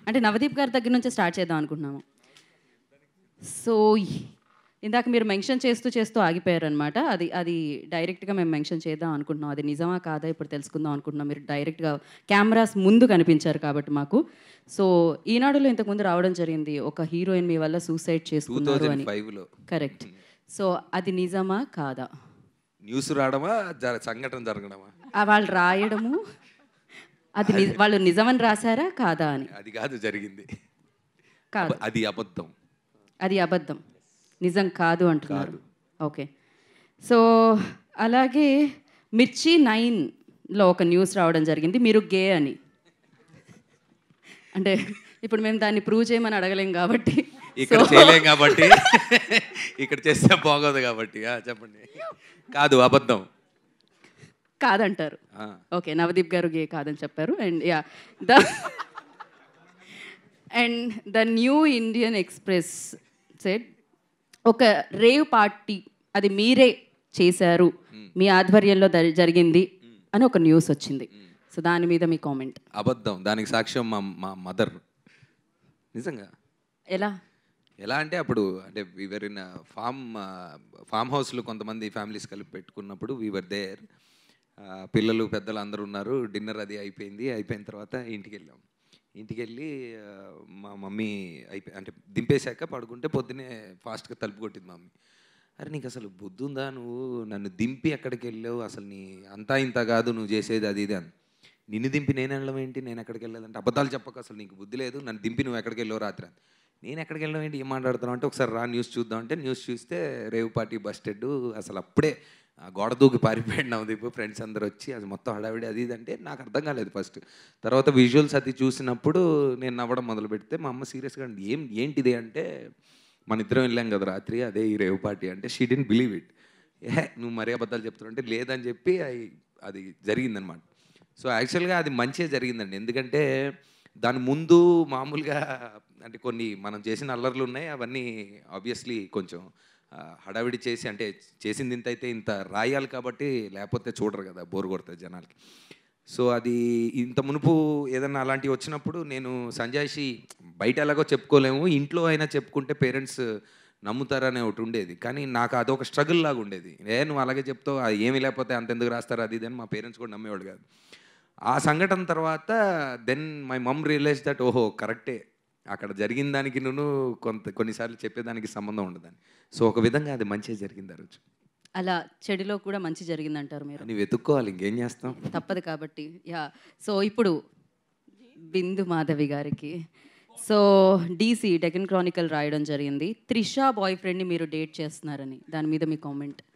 అంటే నవదీప్ గారి దగ్గర నుంచే స్టార్ట్ చేద్దాం అనుకుంటున్నాము సో ఇందాక మీరు మెన్షన్ చేస్తూ చేస్తూ ఆగిపోయారనమాట అది అది డైరెక్ట్గా మేము మెన్షన్ చేద్దాం అనుకుంటున్నాం అది నిజమా కాదా ఇప్పుడు తెలుసుకుందాం అనుకుంటున్నాం మీరు డైరెక్ట్గా కెమెరాస్ ముందు కనిపించారు కాబట్టి మాకు సో ఈనాడులో ఇంతకుముందు రావడం జరిగింది ఒక హీరోయిన్ మీ వల్ల సూసైడ్ టూ చేసుకున్నారు థౌజండ్ అని ఫైవ్లో కరెక్ట్ సో అది నిజమా కాదా న్యూస్ రావడమా జర సంఘటన జరగడమా ఆ వాళ్ళు రాయడము అది ని- వాళ్ళు నిజమని రాశారా కాదా అని అది కాదు జరిగింది కాదు అది అబద్ధం అది అబద్ధం నిజం కాదు అంటున్నారు ఓకే సో అలాగే మిర్చి నైన్లో ఒక న్యూస్ రావడం జరిగింది మీరు గే అని అంటే ఇప్పుడు మేము దాన్ని ప్రూవ్ చేయమని అడగలేం కాబట్టి ఇక్కడ చేయలేం కాబట్టి ఇక్కడ చేస్తే బాగోదు కాబట్టి ఆ, చెప్పండి కాదు అబద్ధం కాదంటారు ఆ, ఓకే నవదీప్ గారు గే కాదని చెప్పారు and yeah the and the new Indian express said ఒక రేవ్ పార్టీ అది మీరే చేశారు మీ ఆధ్వర్యంలో దరి- జరిగింది అని ఒక న్యూస్ వచ్చింది సో దాని మీద మీ కామెంట్ అబద్ధం దానికి సాక్ష్యం మా మా మదర్ నిజంగా ఎలా ఎలా అంటే అప్పుడు అంటే వీవర్ ఇన్ ఫామ్ ఫామ్ హౌస్లో కొంతమంది ఫ్యామిలీస్ కలిపి పెట్టుకున్నప్పుడు వీవర్ దేర్ పిల్లలు పెద్దలు అందరూ ఉన్నారు డిన్నర్ అది అయిపోయింది అయిపోయిన తర్వాత ఇంటికి వెళ్ళాం ఇంటికి వెళ్ళి ఆ, మా మమ్మీ అయిపోయి అంటే దింపేశాక పడుకుంటే పొద్దునే ఫాస్ట్గా తలుపు కొట్టింది మమ్మీ అరే నీకు అసలు బుద్ధి ఉందా నువ్వు నన్ను దింపి ఎక్కడికి వెళ్ళావు అసలు నీ అంతా ఇంత కాదు నువ్వు చేసేది అది ఇది అని నిన్ను దింపి నేను వెళ్ళడం ఏంటి నేను ఎక్కడికి వెళ్ళలేదంటే అబద్ధాలు చెప్పక అసలు నీకు బుద్ధి లేదు నన్ను దింపి నువ్వు ఎక్కడికి వెళ్ళావు రాత్రి అని నేను ఎక్కడికి వెళ్ళడం ఏంటి ఏం మాట్లాడుతున్నావు అంటే ఒకసారి రా న్యూస్ చూద్దాం అంటే న్యూస్ చూస్తే రేవు పార్టీ బస్టెడ్ అసలు అప్పుడే ఆ గోడ దూకి పారిపోయాడు నవదీప్ ఫ్రెండ్స్ అందరు వచ్చి అది మొత్తం హడావిడి అది ఇది అంటే నాకు అర్థం కాలేదు ఫస్ట్ తర్వాత విజువల్స్ అది చూసినప్పుడు నేను నవ్వడం మొదలు పెడితే మా అమ్మ సీరియస్గా ఏం ఏంటిది అంటే మన ఇద్దరం వెళ్ళాం కదా రాత్రి అదే ఈ రేవ్ పార్టీ అంటే షీ డెంట్ బిలీవ్ ఇట్ ఏ నువ్వు మరీ అబద్ధాలు చెప్తున్నావు అంటే లేదని చెప్పి అయి- అది జరిగిందనమాట సో యాక్చువల్గా అది మంచిగా జరిగిందండి ఎందుకంటే దాని ముందు మామూలుగా అంటే కొన్ని మనం చేసిన అల్లర్లు ఉన్నాయి అవన్నీ ఆబ్వియస్లీ కొంచెం ఆ, హడావిడి చేసి అంటే చేసింది ఇంత అయితే ఇంత రాయాలి కాబట్టి లేకపోతే చూడరు కదా బోర్ కొడుతుంది జనాలకి సో అది ఇంత మునుపు ఏదన్నా అలాంటివి వచ్చినప్పుడు నేను సంజాయిషి బయట ఎలాగో చెప్పుకోలేము ఇంట్లో అయినా చెప్పుకుంటే పేరెంట్స్ నమ్ముతారనే ఒకటి ఉండేది కానీ నాకు అదొక స్ట్రగుల్ లాగా ఉండేది ఏ నువ్వు అలాగే చెప్తావు అది ఏమీ లేకపోతే అంత ఎందుకు రాస్తారు అది ఇది అని మా పేరెంట్స్ కూడా నమ్మేవాడు కాదు ఆ సంఘటన తర్వాత then my mom realize that ఓహో కరెక్టే అక్కడ జరిగిన దానికి నువ్వు కొంత కొన్నిసార్లు చెప్పేదానికి సంబంధం ఉండదని సో ఒక విధంగా అది మంచిగా జరిగింది ఆ రోజు అలా చెడులో కూడా మంచి జరిగిందంటారు మీరు అని వెతుక్కోవాలి ఇంకేం చేస్తాం తప్పదు కాబట్టి యా సో ఇప్పుడు బిందు మాధవి గారికి సో డీసీ డెకన్ క్రానికల్ రాయడం జరిగింది త్రిషా బాయ్ ఫ్రెండ్ని మీరు డేట్ చేస్తున్నారని దాని మీద మీ కామెంట్